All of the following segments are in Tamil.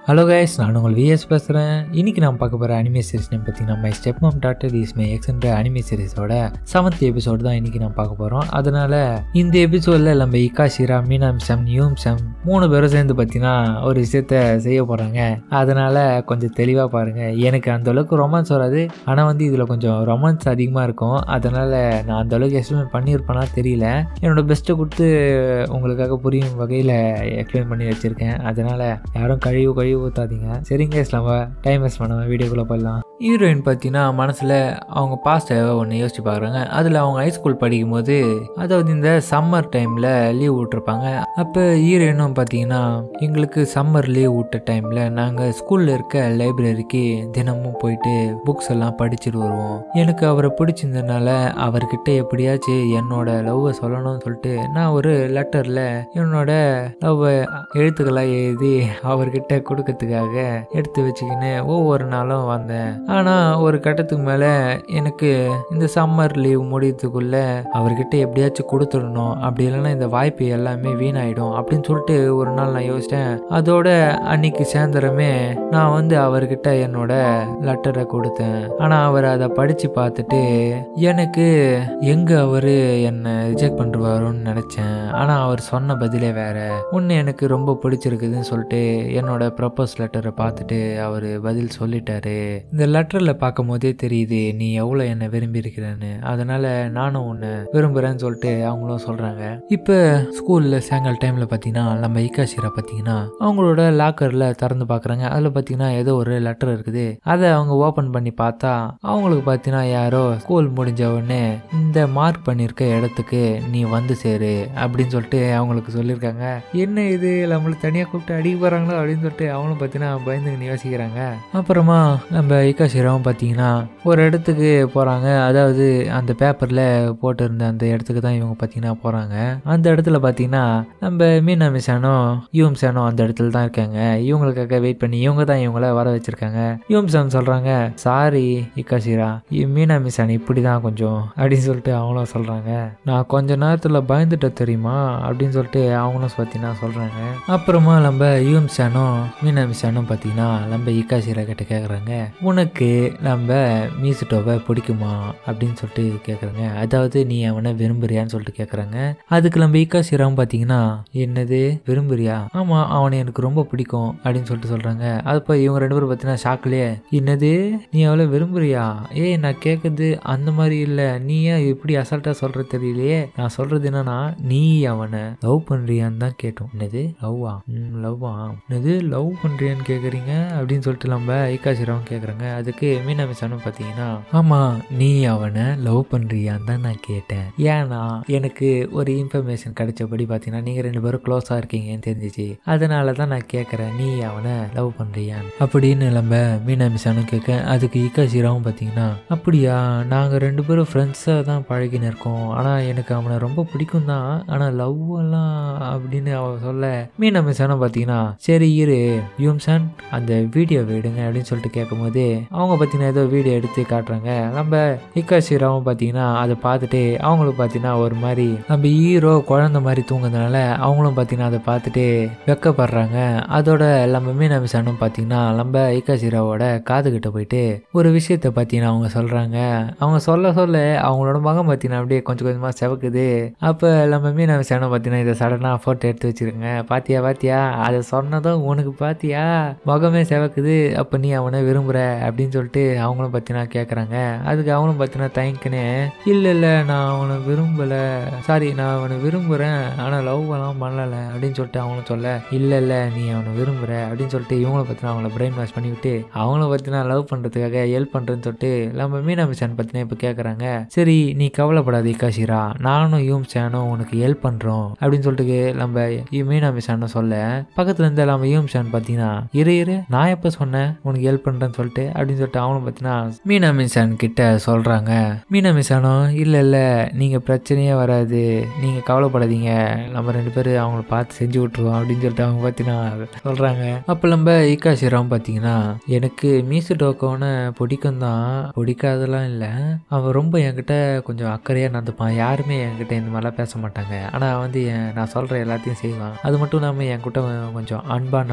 ஹலோ கைஸ் நான் உங்கள் விஎஸ் பேசுகிறேன் இன்னைக்கு நான் பார்க்க போகிற அனிமே சீரிஸ் நேம் பார்த்தீங்கன்னா my stepmom daughter is my எக்ஸ்ன்ற அனிமே சீரிஸோட செவன்த் எபிசோடு தான் இன்னைக்கு நான் பார்க்க போகிறோம் அதனால இந்த எபிசோடில் நம்ம இக்கா ஷிரா மீனாம் சம் நியூம் சம் மூணு பேரும் சேர்ந்து பார்த்தீங்கன்னா ஒரு விஷயத்த செய்ய போகிறாங்க அதனால கொஞ்சம் தெளிவாக பாருங்கள் எனக்கு அந்த அளவுக்கு ரொமான்ஸ் வராது ஆனால் வந்து இதில் கொஞ்சம் ரொமான்ஸ் அதிகமாக இருக்கும் அதனால நான் அந்த அளவுக்கு எக்ஸ்பிளைன் பண்ணியிருப்பேனா தெரியல என்னோட பெஸ்ட்டை கொடுத்து உங்களுக்காக புரியும் வகையில் எக்ஸ்பிளைன் பண்ணி வச்சுருக்கேன் அதனால் யாரும் கழிவு கழிவு ஊற்றாதீங்க சரிங்க நம்ம டைம் வேஸ்ட் பண்ணாமல் வீடியோக்குள்ளே போயிடலாம் ஹீரோயின் பார்த்தீங்கன்னா மனசில் அவங்க பாஸ்ட்டை ஒன்று யோசிச்சு பார்க்குறாங்க அதில் அவங்க ஹைஸ்கூல் படிக்கும்போது அதாவது இந்த சம்மர் டைமில் லீவ் விட்ருப்பாங்க அப்போ ஹீரோயினும் பார்த்தீங்கன்னா எங்களுக்கு சம்மர் லீவ் விட்ட டைமில் நாங்கள் ஸ்கூலில் இருக்க லைப்ரரிக்கு தினமும் போயிட்டு புக்ஸ் எல்லாம் படிச்சுட்டு வருவோம் எனக்கு அவரை பிடிச்சிருந்ததுனால அவர்கிட்ட எப்படியாச்சும் என்னோட லவ்வை சொல்லணும்னு சொல்லிட்டு நான் ஒரு லெட்டரில் என்னோட லவ்வை எழுத்துக்களாக எழுதி அவர்கிட்ட கொடுக்கறதுக்காக எடுத்து வச்சுக்கின்னு ஒவ்வொரு நாளும் வந்தேன் ஆனால் ஒரு கட்டத்துக்கு மேலே எனக்கு இந்த சம்மர் லீவ் முடியறதுக்குள்ள அவர்கிட்ட எப்படியாச்சும் கொடுத்துடணும் அப்படி இல்லைன்னா இந்த வாய்ப்பு எல்லாமே வீணாயிடும் அப்படின்னு சொல்லிட்டு ஒரு நாள் நான் யோசித்தேன் அதோட அன்னைக்கு சாயந்தரமே நான் வந்து அவர்கிட்ட என்னோட லெட்டரை கொடுத்தேன் ஆனால் அவர் அதை படித்து பார்த்துட்டு எனக்கு எங்கே அவர் என்னை ரிஜெக்ட் பண்ணுவாரோன்னு நினச்சேன் ஆனால் அவர் சொன்ன பதிலே வேற ஒன்று எனக்கு ரொம்ப பிடிச்சிருக்குதுன்னு சொல்லிட்டு என்னோட ப்ரப்போஸ் லெட்டரை பார்த்துட்டு அவர் பதில் சொல்லிட்டாரு இந்த லெட்டரில் பார்க்கும் போதே தெரியுது நீ எவ்வளோ என்னை விரும்பி இருக்கிறேன்னு அதனால நானும் உன்னை விரும்புகிறேன்னு சொல்லிட்டு அவங்களும் சொல்கிறாங்க இப்போ ஸ்கூலில் சாயங்கால டைமில் பார்த்தீங்கன்னா நம்ம இக்காஷிரா பார்த்தீங்கன்னா அவங்களோட லாக்கரில் திறந்து பார்க்குறாங்க அதில் பார்த்தீங்கன்னா ஏதோ ஒரு லெட்டர் இருக்குது அதை அவங்க ஓப்பன் பண்ணி பார்த்தா அவங்களுக்கு பார்த்தீங்கன்னா யாரோ ஸ்கூல் முடிஞ்ச உடனே இந்த மார்க் பண்ணியிருக்க இடத்துக்கு நீ வந்து சேரு அப்படின்னு சொல்லிட்டு அவங்களுக்கு சொல்லியிருக்காங்க என்ன இது நம்மளுக்கு தனியாக கூப்பிட்டு அடிக்க போகிறாங்களோ அப்படின்னு சொல்லிட்டு அவங்களும் பார்த்தீங்கன்னா பயந்து யோசிக்கிறாங்க அப்புறமா நம்ம இக்காஷிராவும் பார்த்தீங்கன்னா ஒரு இடத்துக்கு போகிறாங்க அதாவது அந்த பேப்பரில் போட்டிருந்த அந்த இடத்துக்கு தான் இவங்க பார்த்தீங்கன்னா போகிறாங்க அந்த இடத்துல பார்த்தீங்கன்னா நம்ம மீனா மிசானும் யூம் சானும் அந்த இடத்துல தான் இருக்காங்க இவங்களுக்காக வெயிட் பண்ணி இவங்க தான் இவங்கள வர வச்சிருக்காங்க யூம் சான் சொல்கிறாங்க சாரி இக்காஷிரா மீனா மிசான் இப்படி தான் கொஞ்சம் அப்படின்னு சொல்லிட்டு அவங்களும் சொல்கிறாங்க நான் கொஞ்ச நேரத்தில் பயந்துட்டேன் தெரியுமா அப்படின்னு சொல்லிட்டு அவங்களும் பார்த்தீங்கன்னா சொல்கிறாங்க அப்புறமா நம்ம யூம் சானும் மீனா மிசானும் பார்த்தீங்கன்னா நம்ம இக்காஷிரா கிட்ட கேட்குறாங்க உனக்கு நம்ம மீசுட்டோவை பிடிக்குமா அப்படின்னு சொல்லிட்டு கேட்குறாங்க அதாவது நீ அவனை விரும்புறியான்னு சொல்லிட்டு கேட்குறாங்க அதுக்கு நம்ம இக்காஷிராவும் பார்த்தீங்கன்னா என்னது விரும்புறியா ஆமாம் அவனை எனக்கு ரொம்ப பிடிக்கும் அப்படின்னு சொல்லிட்டு சொல்கிறாங்க அப்போ இவங்க ரெண்டு பேரும் பார்த்தீங்கன்னா ஷாக்லேயே என்னது நீ அவளை விரும்புறியா ஏய் நான் கேட்குறது அந்த மாதிரி இல்லை நீ ஏன் இப்படி அசால்ட்டாக சொல்கிற தெரியலையே நான் சொல்கிறது என்னன்னா நீ அவனை லவ் பண்ணுறியான்னு தான் கேட்டோம் என்னது லவ்வா ம் லவ்வா என்னது லவ் பண்ணுறியான்னு கேட்குறீங்க அப்படின்னு சொல்லிட்டு நம்ம ஐகாசிராவும் கேட்குறாங்க அதுக்கு மீனா மிசானும் பார்த்தீங்கன்னா ஆமாம் நீ அவனை லவ் பண்ணுறியான்னு தான் நான் கேட்டேன் ஏன்னா எனக்கு ஒரு இன்ஃபர்மேஷன் கிடைச்சபடி பார்த்தீங்கன்னா நீங்கள் ரெண்டு பேரும் க்ளோஸாக இருக்கீங்கன்னு தெரிஞ்சிச்சு அதனால தான் நான் கேட்குறேன் நீ அவனை லவ் பண்ணுறியான்னு அப்படின்னு நம்ம மீனா மிசானும் கேட்க அதுக்கு இகாசிராவும் பார்த்தீங்கன்னா அப்படியா நாங்கள் ரெண்டு பேரும் ஃப்ரெண்ட்ஸாக தான் பழகின்னு இருக்கோம் ஆனால் எனக்கு அவனை ரொம்ப பிடிக்கும் தான் ஆனால் லவ் எல்லாம் அப்படின்னு அவ சொல்ல மீனா மிசானும் பார்த்தீங்கன்னா சரி இரு யூம்சான் அந்த வீடியோ விடுங்க அப்படின்னு சொல்லிட்டு கேட்கும்போது அவங்க பார்த்தீங்கன்னா ஏதோ வீடியோ எடுத்து காட்டுறாங்க நம்ம இக்காஷிராவும் பார்த்தீங்கன்னா அதை பார்த்துட்டு அவங்களுக்கு பார்த்தீங்கன்னா ஒரு மாதிரி நம்ம ஹீரோ குழந்த மாதிரி தூங்குறதுனால அவங்களும் பார்த்தீங்கன்னா அதை பார்த்துட்டு வெக்கப்படுறாங்க அதோட நம்ம மீனா மிசானும் பார்த்தீங்கன்னா நம்ம இக்காஷிராவோட காது கிட்ட போயிட்டு ஒரு விஷயத்த பார்த்தீங்கன்னா அவங்க சொல்கிறாங்க அவங்க சொல்ல சொல்ல அவங்களோட மகம் பார்த்தீங்கன்னா அப்படியே கொஞ்சம் கொஞ்சமாக செவக்குது அப்போ நம்ம மீனா மிசானும் பார்த்தீங்கன்னா இதை சடனாக ஃபோட்டோ எடுத்து வச்சிருங்க பாத்தியா பாத்தியா அதை சொன்னதும் உனக்கு பாத்தியா முகமே செவக்குது அப்போ நீ அவனை விரும்புகிற அப்படின்னு சொல்லிட்டு அவங்களும் பார்த்தீங்கன்னா கேட்குறாங்க அதுக்கு அவங்களும் பார்த்தீங்கன்னா தயங்கினே இல்லை இல்லை நான் அவனை விரும்பலை சாரி நான் அவனை விரும்புகிறேன் ஆனால் லவ் எல்லாம் பண்ணலை அப்படின்னு சொல்லிட்டு அவங்களும் சொல்ல இல்லை இல்லை நீ அவனை விரும்புகிற அப்படின்னு சொல்லிட்டு இவங்கள பார்த்தீங்கன்னா அவங்கள பிரெயின் வாஷ் பண்ணிவிட்டு அவங்கள பார்த்தீங்கன்னா லவ் பண்ணுறதுக்காக ஹெல்ப் பண்ணுறேன்னு சொல்லிட்டு நம்ம மீனா மிஷான் பார்த்தீங்கன்னா இப்போ கேட்குறாங்க சரி நீ கவலைப்படாத இக்காஷிரா நானும் யூம் சேனும் உனக்கு ஹெல்ப் பண்ணுறோம் அப்படின்னு சொல்லிட்டு நம்ம மீனா மிஷான்னு சொல்ல பக்கத்துல இருந்து நம்ம யூம் ஷான் பார்த்தீங்கன்னா இரு இரு நான் எப்போ சொன்னேன் உனக்கு ஹெல்ப் பண்ணுறேன்னு சொல்லிட்டு அப்படின்னு சொல்லிட்டு அவனும் பார்த்தீங்கன்னா மீனா மிஷான் கிட்ட சொல்கிறாங்க மீனா மிஷானும் இல்லை இல்லை நீங்கள் பிரச்சனையே வராது நீங்கள் கவலைப்படாதீங்க நம்ம ரெண்டு பேரும் அவங்கள பார்த்து செஞ்சு விட்ருவோம் அப்படின்னு சொல்லிட்டு அவங்க பார்த்தீங்கன்னா சொல்கிறாங்க அப்போ நம்ம ஈகாஷிராம் பார்த்தீங்கன்னா எனக்கு மீசு டோக்கோனை பிடிக்கும் தான் பிடிக்காதெல்லாம் இல்லை அவன் ரொம்ப என்கிட்ட கொஞ்சம் அக்கறையாக நடந்துப்பான் யாருமே என்கிட்ட இந்த மாதிரிலாம் பேச மாட்டாங்க ஆனால் வந்து என் நான் சொல்கிற எல்லாத்தையும் செய்வான் அது மட்டும் இல்லாமல் என்கிட்ட கொஞ்சம் அன்பாக நடந்துப்பான்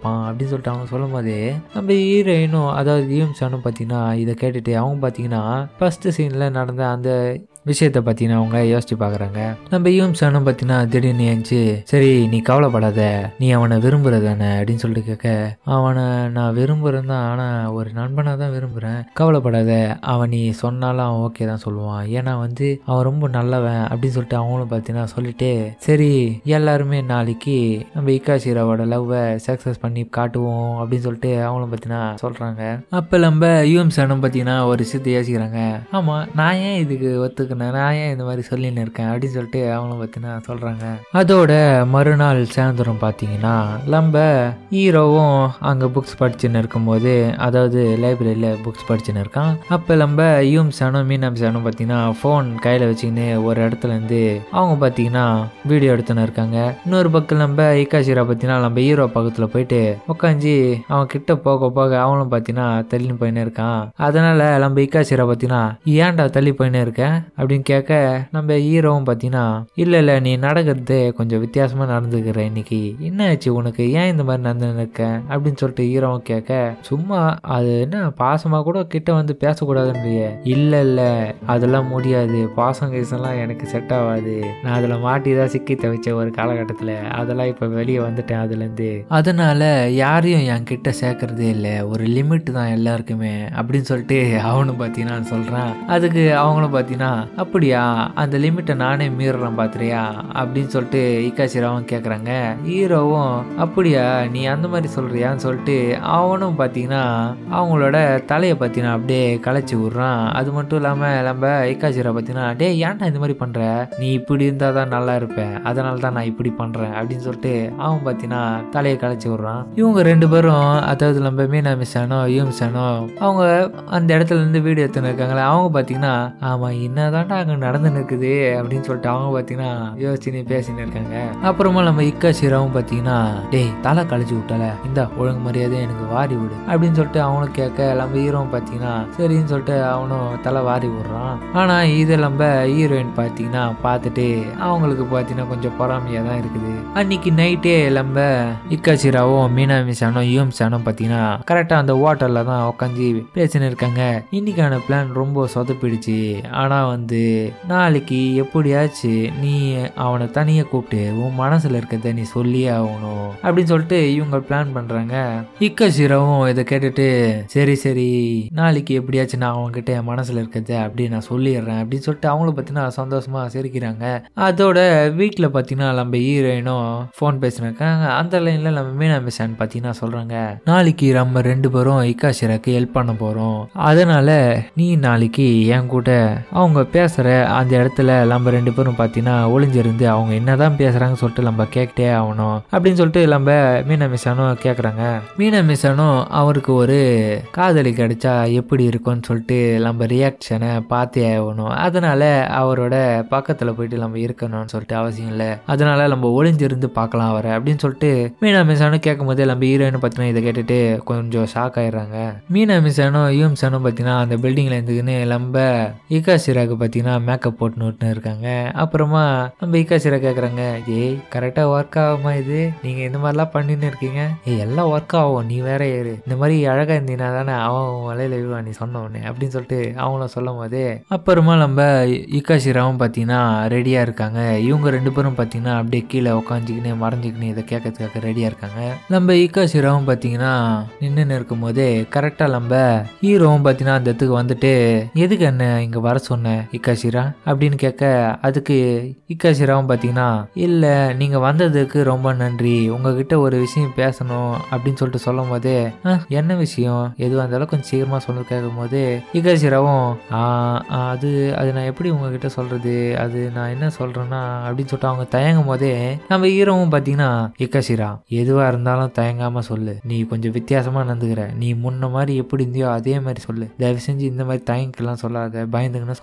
இருப்பான் அப்படின்னு சொல்லிட்டு அவங்க சொல்லும் போது நம்ம ஹீரோயினும் அதாவது ஈம் சானும் பார்த்தீங்கன்னா இதை கேட்டுட்டு அவங்க பார்த்தீங்கன்னா ஃபர்ஸ்ட் சீனில் நடந்த அந்த விஷயத்தை பற்றின அவங்க யோசிச்சு பார்க்குறாங்க நம்ம ஈவம் சானும் பார்த்தீங்கன்னா திடீர்னு ஏஞ்சி சரி நீ கவலைப்படாத நீ அவனை விரும்புறதானே அப்படின்னு சொல்லிட்டு கேட்க அவனை நான் விரும்புகிறேன் தான் ஆனால் ஒரு நண்பனாக தான் விரும்புகிறேன் கவலைப்படாத அவன் நீ சொன்னாலும் அவன் ஓகே தான் சொல்லுவான் ஏன்னா வந்து அவன் ரொம்ப நல்லவன் அப்படின்னு சொல்லிட்டு அவங்களும் பார்த்தீங்கன்னா சொல்லிட்டு சரி எல்லாருமே நாளைக்கு நம்ம இக்காஷிராவோட லவ்வை சக்ஸஸ் பண்ணி காட்டுவோம் அப்படின்னு சொல்லிட்டு அவங்களும் பார்த்தீங்கன்னா சொல்கிறாங்க அப்போ நம்ம யூஎம் சானும் பார்த்தீங்கன்னா ஒரு விஷயத்தை யோசிக்கிறாங்க ஆமாம் நான் ஏன் இதுக்கு ஒத்துக்கினேன் நான் ஏன் இந்த மாதிரி சொல்லின்னு இருக்கேன் அப்படின்னு சொல்லிட்டு அவங்களும் பார்த்தீங்கன்னா சொல்கிறாங்க அதோட மறுநாள் சாயந்தரம் பார்த்தீங்கன்னா நம்ம ஹீரோவும் அங்கே புக்ஸ் படிச்சுன்னு இருக்கும்போது அதாவது லைப்ரரியில் புக்ஸ் படிச்சுன்னு இருக்கான் அப்போ நம்ம யூம் சானும் மீனம் சானும் பார்த்தீங்கன்னா ஃபோன் கையில் வச்சுக்கின்னு ஒரு இடத்துல இருந்து அவங்க பார்த்தீங்கன்னா வீடியோ எடுத்துன்னு இருக்காங்க இன்னொரு பக்கம் நம்ம இக்காஷிரா பார்த்தீங்கன்னா நம்ம ஹீரோ பக்கத்தில் போயிட்டு உட்காந்து அவன் கிட்ட போக போக அவனும் பார்த்தீங்கன்னா தள்ளி போயின்னு இருக்கான் அதனால நம்ம இக்காஷிரா பார்த்தீங்கன்னா ஏன்டா தள்ளி போயின்னு இருக்க அப்படின்னு கேட்க நம்ம ஹீரோவும் பார்த்தீங்கன்னா இல்லை இல்லை நீ நடக்கிறது கொஞ்சம் வித்தியாசமாக நடந்துக்கிற இன்னைக்கு என்ன ஆச்சு உனக்கு ஏன் இந்த மாதிரி நடந்துன்னு இருக்க அப்படின்னு சொல்லிட்டு ஹீரோவும் கேட்க சும்மா அது என்ன பாசமாக கூட கிட்ட வந்து பேசக்கூடாதுன்றிய இல்லை இல்லை அதெல்லாம் முடியாது பாசம் கேசெல்லாம் எனக்கு செட் ஆகாது நான் அதில் மாட்டி தான் சிக்கி தவிச்ச ஒரு காலகட்டத்தில் அதெல்லாம் இப்போ வெளியே வந்துட்டேன் அதுலேருந்து அதனால யாரையும் என் கிட்ட சேர்க்கறதே இல்லை ஒரு லிமிட் தான் எல்லாருக்குமே அப்படின்னு சொல்லிட்டு அவனும் பார்த்தீங்கன்னா சொல்கிறான் அதுக்கு அவங்களும் பார்த்தீங்கன்னா அப்படியா அந்த லிமிட்டை நானே மீறுறேன் பார்த்துறியா அப்படின்னு சொல்லிட்டு இக்காசிராவும் கேட்குறாங்க ஹீரோவும் அப்படியா நீ அந்த மாதிரி சொல்கிறியான்னு சொல்லிட்டு அவனும் பார்த்தீங்கன்னா அவங்களோட தலையை பார்த்தீங்கன்னா அப்படியே களைச்சி விட்றான் அது மட்டும் இல்லாமல் நம்ம இக்காசிரா பார்த்தீங்கன்னா டே ஏன்டா இந்த மாதிரி பண்ணுற நீ இப்படி இருந்தால் தான் நல்லா இருப்ப அதனால தான் நான் இப்படி பண்ணுறேன் அப்படின்னு சொல்லிட்டு அவன் பார்த்தீங்கன்னா தலையை களைச்சி விட்றான் இவங்க ரெண்டு பேரும் அதாவது நம்ம மீனா மிஸ்ஸானோ யூ மிஸ்ஸானோ அவங்க அந்த இடத்துல இருந்து வீடியோ எடுத்துன்னு இருக்காங்களே அவங்க பார்த்தீங்கன்னா ஆமாம் என்னதான்டா அங்கே நடந்து நிற்குது அப்படின்னு சொல்லிட்டு அவங்க பார்த்தீங்கன்னா யோசிச்சுன்னு பேசின்னு இருக்காங்க அப்புறமா நம்ம இக்கா சிராவும் பார்த்தீங்கன்னா டேய் தலை கழிச்சு விட்டால இந்த ஒழுங்கு மரியாதை எனக்கு வாரி விடு அப்படின்னு சொல்லிட்டு அவனும் கேட்க நம்ம ஹீரோவும் பார்த்தீங்கன்னா சரின்னு சொல்லிட்டு அவனும் தலை வாரி விடுறான் ஆனால் இதை நம்ம ஹீரோயின் பார்த்தீங்கன்னா பார்த்துட்டு அவங்களுக்கு பார்த்தீங்கன்னா கொஞ்சம் பொறாமையாக தான் இருக்குது அன்னைக்கு நைட்டே நம்ம இக்காசிராவும் மீனா மிசானும் யூஎம் சானும் பார்த்தீங்கன்னா கரெக்டாக அந்த ஹோட்டலில் தான் உட்காந்து பேசின்னு இருக்காங்க இன்னைக்கான பிளான் ரொம்ப சொதப்பிடுச்சு ஆனால் வந்து நாளைக்கு எப்படியாச்சு நீ அவனை தனியாக கூப்பிட்டு உன் மனசில் இருக்கிறத நீ சொல்லியே ஆகணும் அப்படின்னு சொல்லிட்டு இவங்க பிளான் பண்ணுறாங்க இக்கசிராவும் இதை கேட்டுட்டு சரி சரி நாளைக்கு எப்படியாச்சும் நான் அவங்ககிட்ட என் மனசில் இருக்கிறத அப்படி நான் சொல்லிடுறேன் அப்படின்னு சொல்லிட்டு அவங்கள பார்த்தீங்கன்னா சந்தோஷமாக சிரிக்கிறாங்க அதோட வீட்டில் பார்த்தீங்கன்னா நம்ம ஹீரோயினும் ஃபோன் பேசினிருக்காங்க அந்த லைனில் நம்ம மீனா மிஷான் பார்த்தீங்கன்னா சொல்கிறாங்க நாளைக்கு நம்ம ரெண்டு பேரும் இக்காசிராக்கு ஹெல்ப் பண்ண போகிறோம் அதனால நீ நாளைக்கு என் கூட அவங்க பேசுகிற அந்த இடத்துல நம்ம ரெண்டு பேரும் பார்த்தீங்கன்னா ஒளிஞ்சிருந்து அவங்க என்னதான் பேசுகிறாங்கன்னு சொல்லிட்டு நம்ம கேட்டே ஆகணும் அப்படின்னு சொல்லிட்டு நம்ம மீனா மிஷானும் கேட்குறாங்க மீனா மிஷானும் அவருக்கு ஒரு காதலி கிடைச்சா எப்படி இருக்கும்னு சொல்லிட்டு நம்ம ரியாக்ஷனை பார்த்தே ஆகணும் அதனால அவரோட பக்கத்தில் போயிட்டு நம்ம இருக்கணும்னு சொல்லிட்டு அவசியம் இல்லை அதனால நம்ம ஒளிஞ்சிருந்து பார்க்கலாம் அவரை அப்படின்னு சொல்லிட்டு மீனா மிஷானும் கேட்கும் போதே நம்ம ஹீரோயின் பார்த்தீங்கன்னா இதை கேட்டுட்டு கொஞ்சம் ஷாக் ஆயிடுறாங்க மீனா மிஷானும் யூஎம் சானும் பார்த்தீங்கன்னா அந்த பில்டிங்கில் இருந்துக்குன்னு நம்ம இகா சிராக்கு பார்த்தீங்கன்னா மேக்கப் போட்டுன்னு இருக்காங்க அப்புறமா நம்ம இகா சிரா கேட்குறாங்க ஏய் கரெக்டாக ஒர்க் ஆகுமா இது நீங்கள் இந்த மாதிரிலாம் பண்ணின்னு இருக்கீங்க ஏய் எல்லாம் ஒர்க் ஆகும் நீ வேற ஏறு இந்த மாதிரி அழகாக இருந்தீங்கன்னா தானே அவன் உன் வலையில விழுவான் நீ சொன்ன உடனே அப்படின்னு சொல்லிட்டு அவங்களும் சொல்லும் போது அப்புறமா நம்ம இகா சிராவும் பார்த்தீங்கன்னா ரெடியாக இருக்காங்க இவங்க ரெண்டு பேரும் பார்த்தீங்கன்னா அப்படியே கீழே உட்காந்துக்கின்னு மறைஞ்சிக்கின்னு இதை கேட்கறதுக்காக ரெடியாக இருக்காங்க நம்ம இகா சிராவும் பார்த்தீங்கன்னா நின்றுன்னு இருக்கும்போது கரெக்டாக நம்ம ஹீரோவும் பார்த்தீங்கன்னா அந்த இடத்துக்கு வந்துட்டு எதுக்கு என்ன இங்கே வர சொன்ன இக்காசிரா அப்படின்னு கேட்க அதுக்கு இக்காசிராவும் பார்த்தீங்கன்னா இல்லை நீங்கள் வந்ததுக்கு ரொம்ப நன்றி உங்ககிட்ட ஒரு விஷயம் பேசணும் அப்படின்னு சொல்லிட்டு சொல்லும் போது "ஆ, என்ன விஷயம் எதுவாக இருந்தாலும் கொஞ்சம் சீக்கிரமாக சொல்ல கேட்கும் போது இக்காசிராவும் "ஆ, ஆ, அது அது நான் எப்படி உங்ககிட்ட சொல்கிறது அது நான் என்ன சொல்கிறேன்னா அப்படின்னு சொல்லிட்டு அவங்க தயங்கும் போதே நம்ம ஹீரோவும் பார்த்தீங்கன்னா இக்காசிரா எதுவாக இருந்தாலும் தயங்காமல் சொல்லு நீ கொஞ்சம் வித்தியாசமாக நடந்துக்கிற நீ முன்ன மாதிரி எப்படி இருந்தியோ அதே மாதிரி சொல்லு தயவு செஞ்சு இந்த மாதிரி தயங்கெல்லாம் சொல்லாத பயந்துங்கன்னு சொல்லாத நீ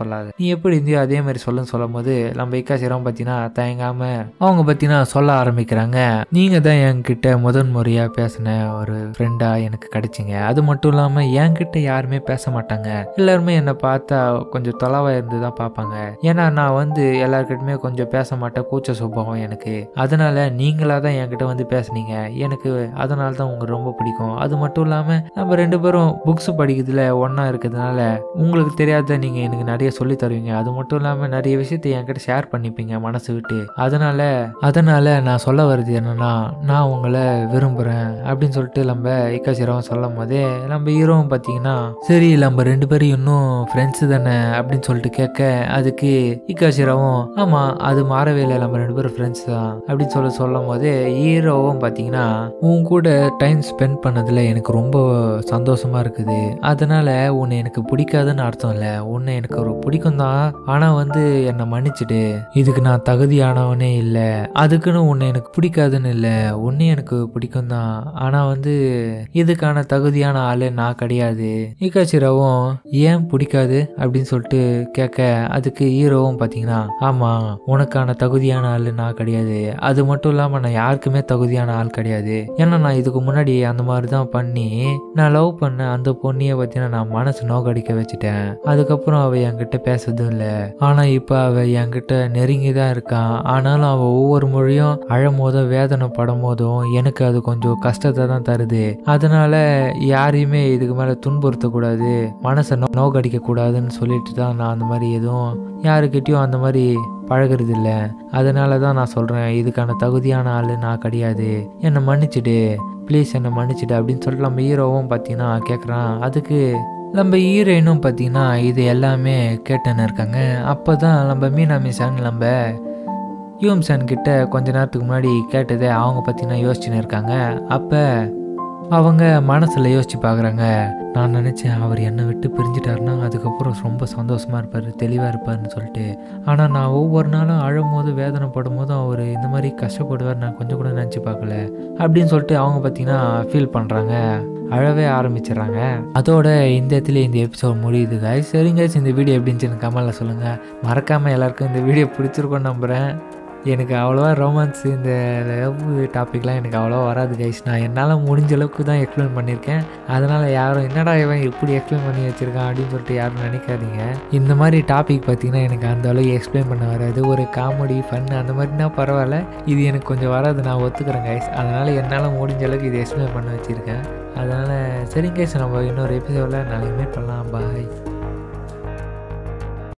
எப்படி இருந்தியோ அதே மாதிரி சொல்லுன்னு சொல்லும் போது நம்ம இக்காசிரம் பார்த்தீங்கன்னா தயங்காம அவங்க பார்த்தீங்கன்னா சொல்ல ஆரம்பிக்கிறாங்க நீங்கள் தான் என்கிட்ட முதன் முறையாக பேசின ஒரு ஃப்ரெண்டாக எனக்கு கிடைச்சிங்க அது மட்டும் இல்லாமல் என்கிட்ட யாருமே பேச மாட்டாங்க எல்லாருமே என்னை பார்த்தா கொஞ்சம் தொலைவாக இருந்து தான் பார்ப்பாங்க ஏன்னா நான் வந்து எல்லாருக்கிட்டுமே கொஞ்சம் பேச மாட்டேன் கூச்ச சுபாவம் எனக்கு அதனால நீங்களாக தான் என்கிட்ட வந்து பேசுனீங்க எனக்கு அதனால தான் உங்களுக்கு ரொம்ப பிடிக்கும் அது மட்டும் இல்லாமல் நம்ம ரெண்டு பேரும் புக்ஸ் படிக்கிறதுல ஒன்றா இருக்கிறதுனால உங்களுக்கு தெரியாத நீங்கள் எனக்கு நிறைய சொல்லி தருவீங்க அது மட்டும் இல்லாமல் நிறைய விஷயத்தை என்கிட்ட ஷேர் பண்ணிப்பீங்க மனசு விட்டு அதனால அதனால நான் சொல்ல வர்றது என்னன்னா நான் உங்களை விரும்புகிறேன் அப்படின்னு சொல்லிட்டு நம்ம இக்காசிரம் சொல்லும் போதே நம்ம ஹீரோவும் பார்த்தீங்கன்னா சரி நம்ம ரெண்டு பேரும் இன்னும் ஃப்ரெண்ட்ஸு தானே அப்படின்னு சொல்லிட்டு கேட்க அதுக்கு இக்காசிராவும் ஆமாம் அது மாறவே இல்லை நம்ம ரெண்டு பேரும் ஃப்ரெண்ட்ஸ் தான் அப்படின்னு சொல்லி சொல்லும் போதே ஹீரோவும் பார்த்தீங்கன்னா உன் கூட டைம் ஸ்பெண்ட் பண்ணதில் எனக்கு ரொம்ப சந்தோஷமா இருக்குது அதனால உன்னை எனக்கு பிடிக்காதுன்னு அர்த்தம் இல்லை உன்னை எனக்கு ஒரு பிடிக்கும் தான் ஆனால் வந்து என்னை மன்னிச்சிடு இதுக்கு நான் தகுதியானவனே இல்லை அதுக்குன்னு உன்னை எனக்கு பிடிக்காதுன்னு இல்லை உன்னை எனக்கு பிடிக்கும் தான் ஆனால் வந்து இதுக்கான தகுதியான ஆளு நான் கிடையாது இக்காச்சிராவும் ஏன் பிடிக்காது அப்படின்னு சொல்லிட்டு கேட்க அதுக்கு ஹீரோவும் பார்த்தீங்கன்னா ஆமாம் உனக்கான தகுதியான ஆள் நான் கிடையாது அது மட்டும் இல்லாமல் நான் யாருக்குமே தகுதியான ஆள் கிடையாது ஏன்னா நான் இதுக்கு முன்னாடி அந்த மாதிரி தான் பண்ணி நான் லவ் பண்ண அந்த பொண்ணியை பார்த்தீங்கன்னா நான் மனசு நோக்கடிக்க வச்சுட்டேன் அதுக்கப்புறம் அவள் என்கிட்ட பேசுறதும் இல்லை ஆனால் இப்போ அவள் என்கிட்ட நெருங்கி தான் இருக்கான் ஆனாலும் அவள் ஒவ்வொரு மொழியும் அழும் போதும் வேதனை படும் போதும் எனக்கு அது கொஞ்சம் கஷ்டத்தை தான் தருது அதனால யாரையுமே இதுக்கு மேலே துன்புறுத்தக்கூடாது மனசை நோ நோக்கடிக்க கூடாதுன்னு சொல்லிட்டு தான் நான் அந்த மாதிரி எதுவும் யாருக்கிட்டேயும் அந்த மாதிரி பழகிறது இல்லை அதனால தான் நான் சொல்கிறேன் இதுக்கான தகுதியான ஆள் நான் கிடையாது என்னை மன்னிச்சிடு ப்ளீஸ் என்னை மன்னிச்சிடு அப்படின்னு சொல்லிட்டு நம்ம ஹீரோவும் பார்த்தீங்கன்னா கேட்குறான் அதுக்கு நம்ம ஹீரோயினும் பார்த்தீங்கன்னா இது எல்லாமே கேட்டுன்னு இருக்காங்க அப்போ தான் நம்ம மீனா மிசான் நம்ம யூஎம் சான் கிட்ட கொஞ்ச நேரத்துக்கு முன்னாடி கேட்டதை அவங்க பார்த்தீங்கன்னா யோசிச்சுன்னு இருக்காங்க அப்போ அவங்க மனசில் யோசிச்சு பார்க்குறாங்க நான் நினச்சேன் அவர் என்னை விட்டு பிரிஞ்சிட்டாருன்னா அதுக்கப்புறம் ரொம்ப சந்தோஷமாக இருப்பார் தெளிவாக இருப்பார்னு சொல்லிட்டு ஆனால் நான் ஒவ்வொரு நாளும் அழும் போது வேதனைப்படும் போதும் அவர் இந்த மாதிரி கஷ்டப்படுவார் நான் கொஞ்சம் கூட நினச்சி பார்க்கல அப்படின்னு சொல்லிட்டு அவங்க பார்த்தீங்கன்னா ஃபீல் பண்ணுறாங்க அழவே ஆரம்பிச்சிடுறாங்க அதோட இந்த இடத்துல இந்த எபிசோட் முடியுது guys. சரிங்க guys, இந்த வீடியோ எப்படி இருந்துச்சுன்னு கமெண்டில் சொல்லுங்கள் மறக்காமல் எல்லாருக்கும் இந்த வீடியோ பிடிச்சிருக்கும்னு நம்புகிறேன் எனக்கு அவ்வளோவா ரொமான்ஸ் இந்த லவ் டாபிக்லாம் எனக்கு அவ்வளோவா வராது கைஸ் நான் என்னால் முடிஞ்ச அளவுக்கு தான் எக்ஸ்பிளைன் பண்ணியிருக்கேன் அதனால் யாரும் என்னடா இவன் இப்படி எக்ஸ்பிளைன் பண்ணி வச்சுருக்கான் அப்படின்னு சொல்லிட்டு யாரும் நினைக்காதீங்க இந்த மாதிரி டாபிக் பார்த்தீங்கன்னா எனக்கு அந்த அளவுக்கு எக்ஸ்பிளைன் பண்ண வராது ஒரு காமெடி ஃபன் அந்த மாதிரினா பரவாயில்ல இது எனக்கு கொஞ்சம் வராது நான் ஒத்துக்கிறேன் கைஸ் அதனால் என்னால் முடிஞ்ச அளவுக்கு இது எக்ஸ்பிளைன் பண்ண வச்சுருக்கேன் அதனால் சரிங்க கைஸ் நம்ம இன்னொரு எபிசோடில் நாளைக்கு மீட் பண்ணலாம் பாய்